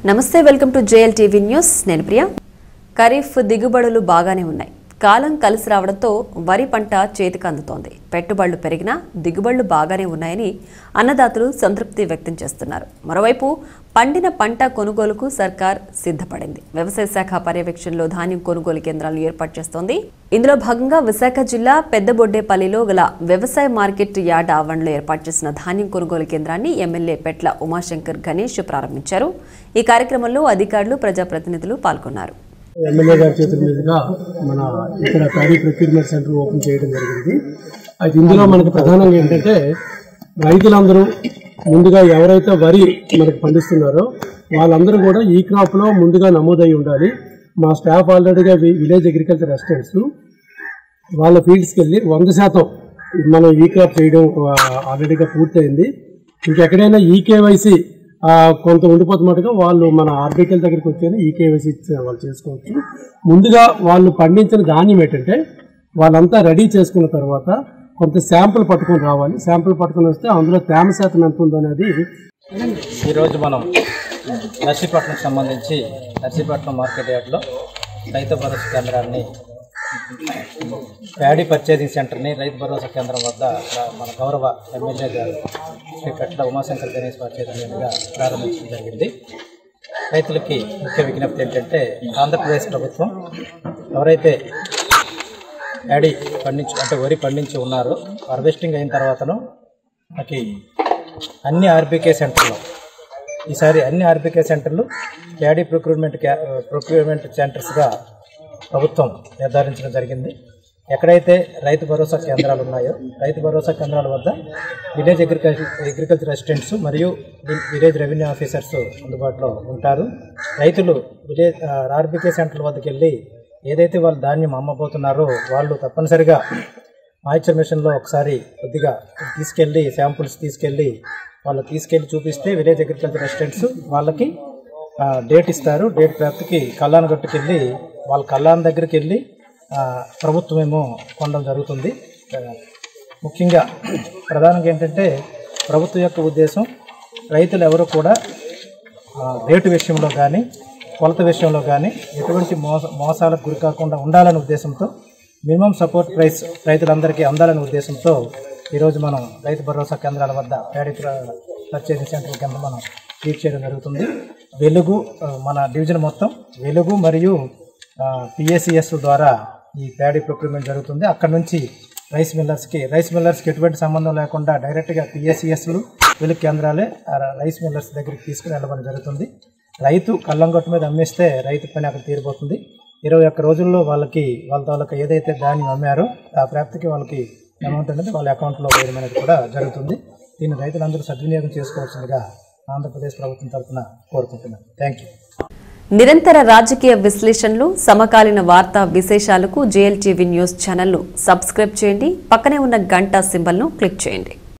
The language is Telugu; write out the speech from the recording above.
నమస్తే welcome to JL TV news నేను ప్రియ ఖరీఫ్ దిగుబడులు బాగానే ఉన్నాయి కాలం కలిసి రావడంతో వరి పంట చేతికి అందుతోంది పెట్టుబడులు పెరిగినా దిగుబడులు బాగానే ఉన్నాయని అన్నదాతలు సంతృప్తి వ్యక్తం చేస్తున్నారు మరోవైపు పండిన పంట కొనుగోలుకు సర్కార్ సిద్ధపడింది వ్యవసాయ శాఖ పర్యవేక్షణలో ధాన్యం కొనుగోలు కేంద్రాలను ఏర్పాటు చేస్తోంది ఇందులో భాగంగా విశాఖ జిల్లా పెద్దబొడ్డేపల్లిలో గల వ్యవసాయ మార్కెట్ యార్డ్ ఆవరణలో ఏర్పాటు చేసిన ధాన్యం కొనుగోలు కేంద్రాన్ని ఎమ్మెల్యే పెట్ల ఉమాశంకర్ గణేష్ ప్రారంభించారు ఈ కార్యక్రమంలో అధికారులు ప్రజాప్రతినిధులు పాల్గొన్నారు ఎమ్మెల్యే గారి చేతుల మీదుగా మన ఇక్కడ ప్యాడీ ప్రొక్యూర్మెంట్ సెంటర్ ఓపెన్ చేయడం జరిగింది అయితే ఇందులో మనకు ప్రధానంగా ఏంటంటే రైతులందరూ ముందుగా ఎవరైతే వరి మనకు పండిస్తున్నారో వాళ్ళందరూ కూడా ఈ క్రాప్లో ముందుగా నమోదై ఉండాలి మా స్టాఫ్ ఆల్రెడీగా వి- విలేజ్ అగ్రికల్చర్ అసిస్టెంట్స్ వాళ్ళ ఫీల్డ్స్కి వెళ్ళి వంద శాతం మనం ఈ క్రాప్ చేయడం ఆ, ఆల్రెడీగా పూర్తయింది ఇంకెక్కడైనా ఈ కేవైసీ కొంత ఉండిపోతున్నట్టుగా వాళ్ళు మన ఆర్బికల్ దగ్గరికి వచ్చి ఈ కేవైసీ వాళ్ళు చేసుకోవచ్చు ముందుగా వాళ్ళు పండించిన ధాన్యం ఏంటంటే వాళ్ళంతా రెడీ చేసుకున్న తర్వాత కొంత శాంపుల్ పట్టుకొని రావాలి శాంపుల్ పట్టుకొని వస్తే అందులో తేమ శాతం ఎంత ఉందనేది ఈరోజు మనం నర్సీపట్నంకి సంబంధించి నర్సీపట్నం మార్కెట్ యార్డ్లో రైతు భరోసా కేంద్రాన్ని ప్యాడీ పర్చేసింగ్ సెంటర్ని రైతు భరోసా కేంద్రం వద్ద ప్ర- మన గౌరవ ఎమ్మెల్యే గారు శ్రీ కట్ల ఉమాశంకర్ గణేష్ పర్చేసింగ్గా ప్రారంభించడం జరిగింది రైతులకి ముఖ్య విజ్ఞప్తి ఏంటంటే ఆంధ్రప్రదేశ్ ప్రభుత్వం ఎవరైతే ప్యాడీ పండించి అంటే వరి పండించి ఉన్నారో హార్వెస్టింగ్ అయిన తర్వాతను మనకి అన్ని ఆర్బీకే సెంటర్లో ఈసారి అన్ని ఆర్బీకే సెంటర్లు ప్యాడీ ప్రొక్యూర్మెంట్ క్యా ప్రొక్యూర్మెంట్ సెంటర్స్గా ప్రభుత్వం నిర్ధారించడం జరిగింది ఎక్కడైతే రైతు భరోసా కేంద్రాలు ఉన్నాయో రైతు భరోసా కేంద్రాల వద్ద విలేజ్ అగ్రికల్చర్ అగ్రికల్చర్ అసిస్టెంట్స్ మరియు వి- విలేజ్ రెవెన్యూ ఆఫీసర్స్ అందుబాటులో ఉంటారు రైతులు విలేజ్ ఆర్బీకే సెంటర్ల వద్దకు వెళ్ళి ఏదైతే వాళ్ళు ధాన్యం అమ్మబోతున్నారో వాళ్ళు తప్పనిసరిగా మాయిశ్చర్ మిషన్లో ఒకసారి కొద్దిగా తీసుకెళ్ళి శాంపుల్స్ తీసుకెళ్ళి వాళ్ళు తీసుకెళ్ళి చూపిస్తే విలేజ్ అగ్రికల్చర్ అసిస్టెంట్స్ వాళ్ళకి ఆ, డేట్ ఇస్తారు డేట్ ప్రాప్తికి కళ్యాణ గట్టుకెళ్ళి వాళ్ళ కళ్యాణ దగ్గరికి వెళ్ళి ఆ, ప్రభుత్వమేమో కొనడం జరుగుతుంది ఆ, ముఖ్యంగా ప్రధానంగా ఏంటంటే ప్రభుత్వం యొక్క ఉద్దేశం రైతులు ఎవరు కూడా ఆ, రేటు విషయంలో కానీ కొలత విషయంలో కానీ ఎటువంటి మోస మోసాలకు గురి కాకుండా ఉండాలనే ఉద్దేశంతో మినిమం సపోర్ట్ ప్రైస్ రైతులందరికీ అందాలనే ఉద్దేశంతో ఈరోజు మనం రైతు భరోసా కేంద్రాల వద్ద ప్యాడీ ప్ర- పర్చేసింగ్ సెంటర్ కింద మనం ట్రీట్ చేయడం జరుగుతుంది వెలుగు ఆ, మన డివిజన్ మొత్తం వెలుగు మరియు పిఎస్సిఎస్ ద్వారా ఈ ప్యాడీ ప్రొక్యూర్మెంట్ జరుగుతుంది అక్కడ నుంచి రైస్ మిల్లర్స్కి రైస్ మిల్లర్స్కి ఎటువంటి సంబంధం లేకుండా డైరెక్ట్గా పిఎస్సిఎస్లు వెలుగు కేంద్రాలే ఆ రైస్ మిల్లర్స్ దగ్గరికి తీసుకుని వెళ్ళడం జరుగుతుంది రైతు కళ్ళంగొట్టు మీద అమ్మేస్తే రైతు పని అక్కడ తీరిపోతుంది ఇరవై ఒక్క రోజుల్లో వాళ్ళకి వాళ్ళ తాలూకా ఏదైతే ధాన్యం అమ్మారో ఆ ప్రాప్తికి వాళ్ళకి అమౌంట్ అనేది వాళ్ళ అకౌంట్లో వేయడం అనేది కూడా జరుగుతుంది దీన్ని రైతులందరూ సద్వినియోగం చేసుకోవాల్సిందిగా ఆంధ్రప్రదేశ్ ప్రభుత్వం తరఫున కోరుకుంటున్నాను థ్యాంక్ యూ నిరంతర రాజకీయ విశ్లేషణలు సమకాలీన వార్తా విశేషాలకు జేఎల్ టీవీ న్యూస్ ఛానల్ను సబ్స్క్రైబ్ చేయండి పక్కనే ఉన్న గంట సింబల్ను క్లిక్ చేయండి